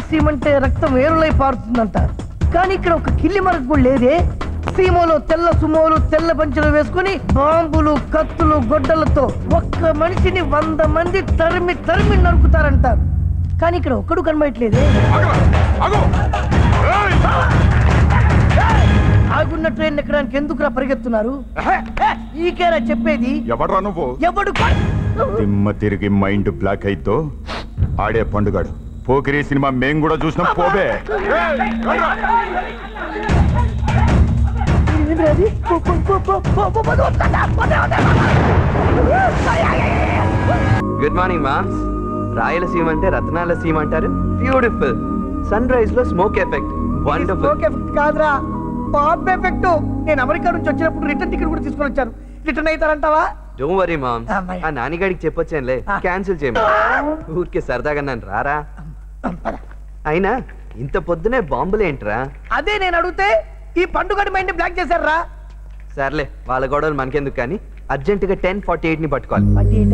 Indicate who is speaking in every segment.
Speaker 1: రాయలసీమ అంటే రక్తం వేరులై పారుతుందంట కానీ ఇక్కడ ఒక కిల్లి మరకు కూడా లేదే సీమలో తెల్ల సుమోలు తెల్ల పంచులు వేసుకుని బాంబులు కత్తులు గొడ్డలతో ఒక్క మనిషిని వంద మంది తరిమి తరిమి నరుకుతారంటారు కానీ ఇక్కడ ఒక్కడు కనబడట్లేదే ఆగున్న ట్రైన్ ఎక్కడానికి ఎందుకురా పరిగెత్తున్నారు ఈకేరా చెప్పేది
Speaker 2: ఎవడ్రా నువ్వు
Speaker 1: ఎవడు కొ-
Speaker 2: దిమ్మ తిరిగి మైండ్ బ్లాక్ అయితో ఆడే పండుగాడు పోకిరి సినిమా మేం కూడా చూసినాం పోబే
Speaker 1: ఏంటిరా అది? పో, పో, పో, పో, పో, పో, పో, వద్దా, వద్దా, వద్దా.
Speaker 3: గుడ్ మార్నింగ్ మామ్స్ రాయలసీమ అంటే రత్నాల సీమ అంటారు బ్యూటిఫుల్ సన్ రైజ్ లో smoke effect wonderful
Speaker 1: smoke effect కాదురా బాంబ్ ఎఫెక్ట్ నేను అమెరికా నుంచి వచ్చినప్పుడు రిటర్న్ టికెట్ కూడా తీసుకొని వచ్చాను రిటర్న్ అవుతారంటావా
Speaker 3: డోంట్ వరీ మామ్స్
Speaker 1: అమ్మాయి.
Speaker 3: ఆ నానిగాడికి చెప్పొచ్చానులే
Speaker 1: ఆ.
Speaker 3: క్యాన్సిల్ చేయమని ఊరికే సరదాగా నన్ను రారా అయినా ఇంత పొద్దునే బాంబులేంట్రా
Speaker 1: అదే నేను అడిగితే ఈ పండుగ మైండ్ బ్లాక్ చేశారా
Speaker 3: సర్లే వాళ్ళ గొడవలు మనకెందుకు కానీ అర్జెంటుగా టెన్ ఫార్టీ ఎయిట్ ని పట్టుకోవాలి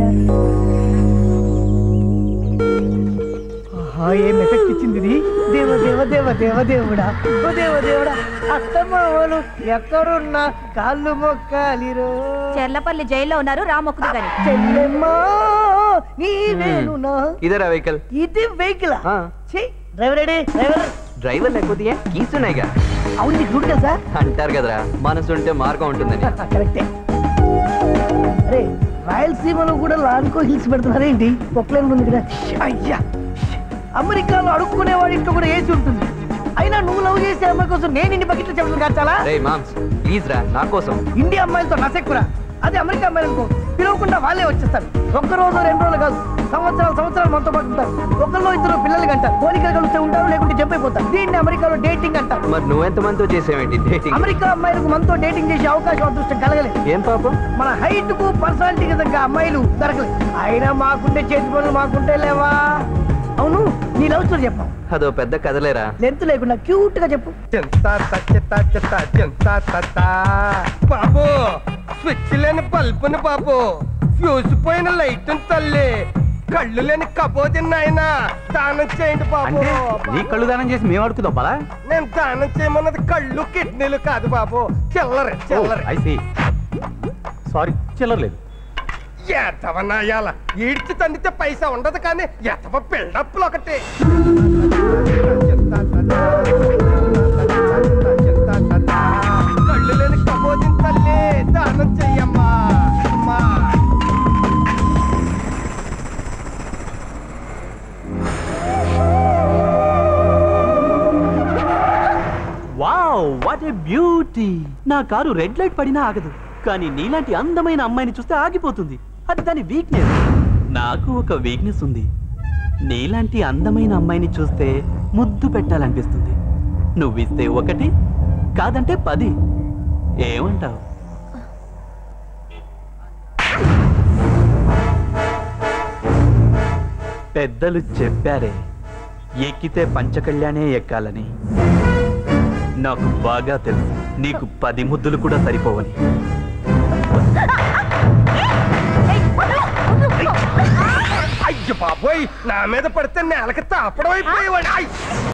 Speaker 1: ఆహా, ఏం ఎఫెక్ట్ ఇచ్చింది ఇది దేవ దేవ దేవ దేవ దేవుడా ఓ దేవ దేవుడా అత్తమామలు ఎక్కడున్నా కాళ్ళు మొక్కాలిరో
Speaker 4: చెర్లపల్లి జైల్లో ఉన్నారు రామొక్కుడు గాని
Speaker 1: చెల్లెమ్మా నీవేనునా
Speaker 3: ఇదేరా వెహికల్
Speaker 1: ఇది వెహికల్
Speaker 3: ఆ.
Speaker 1: డ్రైవర్ రెడీ డ్రైవర్
Speaker 3: డ్రైవర్ లేకపోతే ఏ? కీస్ ఉన్నాయిగా
Speaker 1: అవును నీకు రూట్ కదా సార్
Speaker 3: అంటారు కదరా మనసు ఉంటే మార్గం ఉంటుందని
Speaker 1: కరెక్టే అరే రాయలసీమలో కూడా లాన్కో హిల్స్ పెడుతున్నారేంటి పొక్లైన్ ఉంది కదా అయ్యా అమెరికాలో అడుక్కునే వాడి ఇంట్లో కూడా ఏసీ ఉంటుంది అయినా నువ్వు లవ్ చేసే అమ్మాయి కోసం నేను ఇన్ని బకెట్లు చెప్పడం కాచాలా
Speaker 3: రే మామ్స్ ప్లీజ్ రా నా కోసం
Speaker 1: ఇండియా అమ్మాయిలతో నసెక్కురా అదే అమెరికా అమ్మాయిలు అనుకో పిలవకుండా వాళ్ళే వచ్చేస్తారు ఒక్క రోజు రెండు రోజులు కాదు సంవత్సరాలు సంవత్సరాలు మనతో పాటు ఉంటారు ఒకళ్ళు ఇద్దరు పిల్లలు అంటారు పోలికలు కలిస్తే ఉంటారు లేకుంటే జంప్ అయిపోతారు దీన్ని అమెరికాలో డేటింగ్ అంటారు
Speaker 3: మరి నువ్వెంత మందితో చేసేవేంటి డేటింగ్
Speaker 1: అమెరికా అమ్మాయిలకు మనతో డేటింగ్ చేసే అవకాశం అదృష్టం కలగలేదు
Speaker 3: ఏం పాపం
Speaker 1: మన హైట్ కు పర్సనాలిటీకి తగ్గ అమ్మాయిలు దొరకలేదు అయినా మాకుంటే చేతి పనులు మాకుంటే లేవా అవును నీ లవ్ స్టోరీ చెప్పావు
Speaker 3: అదో పెద్ద కథలేరా
Speaker 1: లెంత్ లేకుండా క్యూట్ గా చెప్పు
Speaker 5: బాబు స్విచ్ లేని బల్బుని బాబు ఫ్యూజ్ పోయిన లైట్ తల్లి కళ్ళు లేని కబోది నాయన దానం చేయండి బాబు
Speaker 6: నీ కళ్ళు దానం చేసి మేము అడుగుతాం పదా
Speaker 5: నేను దానం చేయమన్నది కళ్ళు కిడ్నీలు కాదు బాబు చిల్లర చిల్లర
Speaker 6: ఐసి సారీ చిల్లరలేదు
Speaker 5: ఎతవనాయాల ఈడ్చి తండితే పైసా ఉండదు కానీ ఎతవ బిల్డప్లు ఒకటి కళ్ళు లేని కబోదిన తల్లి దానం చెయ్యమ్మా అమ్మా
Speaker 6: వావ్ వాట్ ఏ బ్యూటీ నా కారు రెడ్ లైట్ పడినా ఆగదు కానీ నీలాంటి అందమైన అమ్మాయిని చూస్తే ఆగిపోతుంది అది దాని వీక్నెస్ నాకు ఒక వీక్నెస్ ఉంది నీలాంటి అందమైన అమ్మాయిని చూస్తే ముద్దు పెట్టాలనిపిస్తుంది నువ్విస్తే ఒకటి కాదంటే పది ఏమంటావు పెద్దలు చెప్పారే ఎక్కితే పంచకళ్యాణే ఎక్కాలని నాకు బాగా తెలుసు నీకు పది ముద్దులు కూడా సరిపోవని
Speaker 5: అయ్య బాబోయ్ నా మీద పడితే నేలకి తాపడం అయిపోయేవాడు